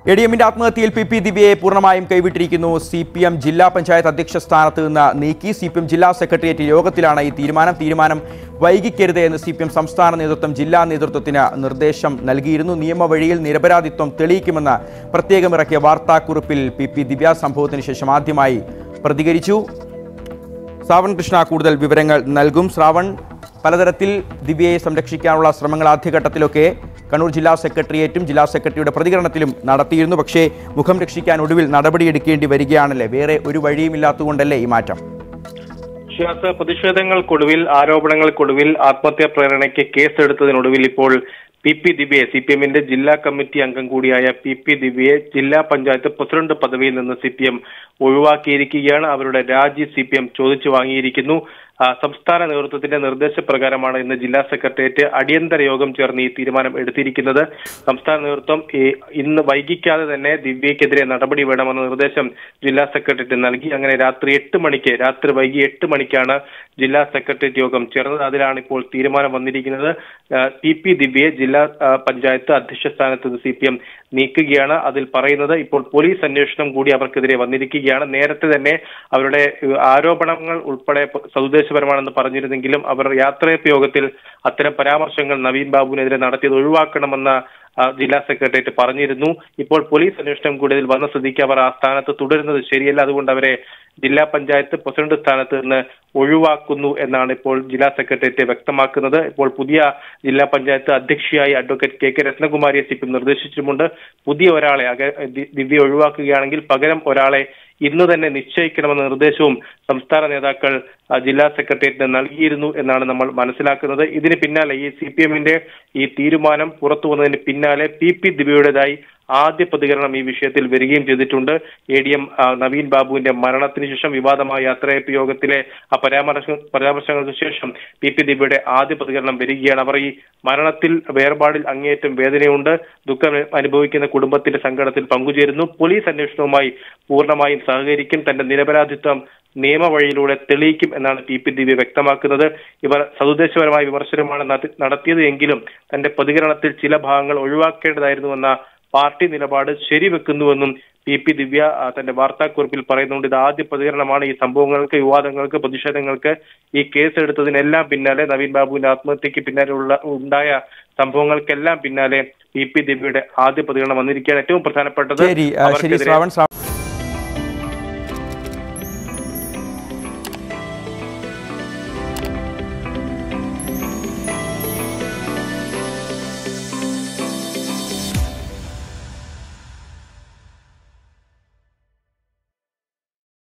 A D എമ്മിന്റെ ആത്മഹത്യയിൽ P P ദിവ്യയെ പൂർണ്ണമായും കൈവിട്ടിരിക്കുന്നു സി പി എം ജില്ലാ പഞ്ചായത്ത് അധ്യക്ഷ സ്ഥാനത്ത് നിന്ന് നീക്കി സി പി എം ജില്ലാ സെക്രട്ടേറിയറ്റ് യോഗത്തിലാണ് ഈ തീരുമാനം തീരുമാനം വൈകിക്കരുത് എന്ന് സി പി എം സംസ്ഥാന നേതൃത്വം ജില്ലാ നേതൃത്വത്തിന് നിർദ്ദേശം നൽകിയിരുന്നു നിയമവഴിയിൽ നിരപരാധിത്വം തെളിയിക്കുമെന്ന് പ്രത്യേകം ഇറക്കിയ വാർത്താക്കുറിപ്പിൽ പി പി ദിവ്യ സംഭവത്തിന് ശേഷം ആദ്യമായി പ്രതികരിച്ചു ശ്രാവൺ കൃഷ്ണ കൂടുതൽ വിവരങ്ങൾ നൽകും ശ്രാവൺ പലതരത്തിൽ ദിവ്യയെ സംരക്ഷിക്കാനുള്ള ശ്രമങ്ങൾ ആദ്യഘട്ടത്തിലൊക്കെ കണ്ണൂർ ജില്ലാ സെക്രട്ടേറിയറ്റും ജില്ലാ സെക്രട്ടറിയുടെ പ്രതികരണത്തിലും നടത്തിയിരുന്നു പക്ഷേ മുഖം രക്ഷിക്കാൻ ഒടുവിൽ നടപടിയെടുക്കേണ്ടി വരികയാണല്ലേ വേറെ ഒരു വഴിയുമില്ലാത്തതുകൊണ്ടല്ലേ ഈ മാറ്റം വിശ്വാസ പ്രതിഷേധങ്ങൾക്കൊടുവിൽ ആരോപണങ്ങൾക്കൊടുവിൽ ആത്മഹത്യാ പ്രേരണയ്ക്ക് കേസെടുത്തതിനൊടുവിൽ ഇപ്പോൾ പി പി ദിവ്യയെ സി പി എമ്മിന്റെ ജില്ലാ കമ്മിറ്റി അംഗം കൂടിയായ പി പി ദിവ്യയെ ജില്ലാ പഞ്ചായത്ത് പ്രസിഡന്റ് പദവിയിൽ നിന്ന് സി പി എം ഒഴിവാക്കിയിരിക്കുകയാണ് അവരുടെ രാജി സി പി എം ചോദിച്ചു വാങ്ങിയിരിക്കുന്നു ആ, സംസ്ഥാന നേതൃത്വത്തിന്റെ നിർദ്ദേശപ്രകാരമാണ് ഇന്ന് ജില്ലാ സെക്രട്ടേറിയറ്റ് അടിയന്തര യോഗം ചേർന്ന് ഈ തീരുമാനം എടുത്തിരിക്കുന്നത് സംസ്ഥാന നേതൃത്വം ഈ ഇന്ന് വൈകിക്കാതെ തന്നെ ദിവ്യക്കെതിരെ നടപടി വേണമെന്ന നിർദ്ദേശം ജില്ലാ സെക്രട്ടേറിയറ്റ് നൽകി അങ്ങനെ രാത്രി എട്ട് മണിക്ക് രാത്രി വൈകി എട്ട് മണിക്കാണ് ജില്ലാ സെക്രട്ടേറിയറ്റ് യോഗം ചേർന്നത് അതിലാണ് ഇപ്പോൾ തീരുമാനം വന്നിരിക്കുന്നത് ആ, പി പി ദിവ്യയെ ജില്ലാ ആ, പഞ്ചായത്ത് അധ്യക്ഷ സ്ഥാനത്ത് നിന്ന് സി പി എം നീക്കുകയാണ് അതിൽ പറയുന്നത് ഇപ്പോൾ പോലീസ് അന്വേഷണം കൂടി അവർക്കെതിരെ വന്നിരിക്കുകയാണ് നേരത്തെ തന്നെ അവരുടെ ഏഹ്, ആരോപണങ്ങൾ ഉൾപ്പെടെ പ- സതുദ്ദേശപരമാണെന്ന് പറഞ്ഞിരുന്നെങ്കിലും അവർ യാത്രയപ്പ് യോഗത്തിൽ അത്തരം പരാമർശങ്ങൾ നവീൻ ബാബുവിനെതിരെ നടത്തിയത് ഒഴിവാക്കണമെന്ന ആ, ജില്ലാ സെക്രട്ടേറിയറ്റ് പറഞ്ഞിരുന്നു ഇപ്പോൾ പോലീസ് അന്വേഷണം കൂടി അതിൽ വന്ന സ്ഥിതിക്ക് അവർ ആ സ്ഥാനത്ത് തുടരുന്നത് ശരിയല്ല അതുകൊണ്ട് അവരെ ജില്ലാ പഞ്ചായത്ത് പ്രസിഡന്റ് സ്ഥാനത്ത് നിന്ന് ഒഴിവാക്കുന്നു എന്നാണ് ഇപ്പോൾ ജില്ലാ സെക്രട്ടേറിയറ്റ് വ്യക്തമാക്കുന്നത് ഇപ്പോൾ പുതിയ ജില്ലാ പഞ്ചായത്ത് അധ്യക്ഷയായി അഡ്വക്കേറ്റ് കെ കെ രത്നകുമാരിയെ സി പി എം നിർദ്ദേശിച്ചിട്ടുമുണ്ട് പുതിയ ഒരാളെ അക- ദി- ദിവ്യ ഒഴിവാക്കുകയാണെങ്കിൽ പകരം ഒരാളെ ഇന്ന് തന്നെ നിശ്ചയിക്കണമെന്ന നിർദ്ദേശവും സംസ്ഥാന നേതാക്കൾ ആ, ജില്ലാ സെക്രട്ടേറിയറ്റിന് നൽകിയിരുന്നു എന്നാണ് നമ്മൾ മനസ്സിലാക്കുന്നത് ഇതിന് പിന്നാലെ ഈ സി പി എമ്മിന്റെ ഈ തീരുമാനം പുറത്തു വന്നതിന് പിന്നാലെ പി പി ദിവ്യയുടേതായി ആദ്യ പ്രതികരണം ഈ വിഷയത്തിൽ വരികയും ചെയ്തിട്ടുണ്ട് എ ഡി എം നവീൻ ബാബുവിന്റെ മരണത്തിന് ശേഷം വിവാദമായ യാത്രയപ്പ് യോഗത്തിലെ ആ പരാമർശ പരാമർശങ്ങൾക്ക് ശേഷം പി പി ദിവ്യയുടെ ആദ്യ പ്രതികരണം വരികയാണ് അവർ ഈ മരണത്തിൽ വേർപാടിൽ അങ്ങേയറ്റം വേദനയുണ്ട് ദുഃഖം അനുഭവിക്കുന്ന കുടുംബത്തിന്റെ സങ്കടത്തിൽ പങ്കുചേരുന്നു പോലീസ് അന്വേഷണവുമായി പൂർണ്ണമായും സഹകരിക്കും തന്റെ നിരപരാധിത്വം നിയമവഴിയിലൂടെ തെളിയിക്കും എന്നാണ് പി പി ദിവ്യ വ്യക്തമാക്കുന്നത് ഇവർ സതുദ്ദേശപരമായ വിമർശനമാണ് നടത്തി- നടത്തിയത് എങ്കിലും തന്റെ പ്രതികരണത്തിൽ ചില ഭാഗങ്ങൾ ഒഴിവാക്കേണ്ടതായിരുന്നുവെന്ന പാർട്ടി നിലപാട് ശരിവെക്കുന്നുവെന്നും പി പി ദിവ്യ ആ, തന്റെ വാർത്താക്കുറിപ്പിൽ പറയുന്നുണ്ട് ഇത് ആദ്യ പ്രതികരണമാണ് ഈ സംഭവങ്ങൾക്ക് വിവാദങ്ങൾക്ക് പ്രതിഷേധങ്ങൾക്ക് ഈ കേസ് എടുത്തതിനെല്ലാം പിന്നാലെ നവീൻ ബാബുവിന്റെ ആത്മഹത്യക്ക് പിന്നാലെ ഉള്ള ഉണ്ടായ സംഭവങ്ങൾക്കെല്ലാം പിന്നാലെ പി പി ദിവ്യയുടെ ആദ്യ പ്രതികരണം വന്നിരിക്കുകയാണ് ഏറ്റവും പ്രധാനപ്പെട്ടത് ശരി ആ, ശരി അവർക്കെതിരെ ശ്രാവൺ ശ്രാവൺ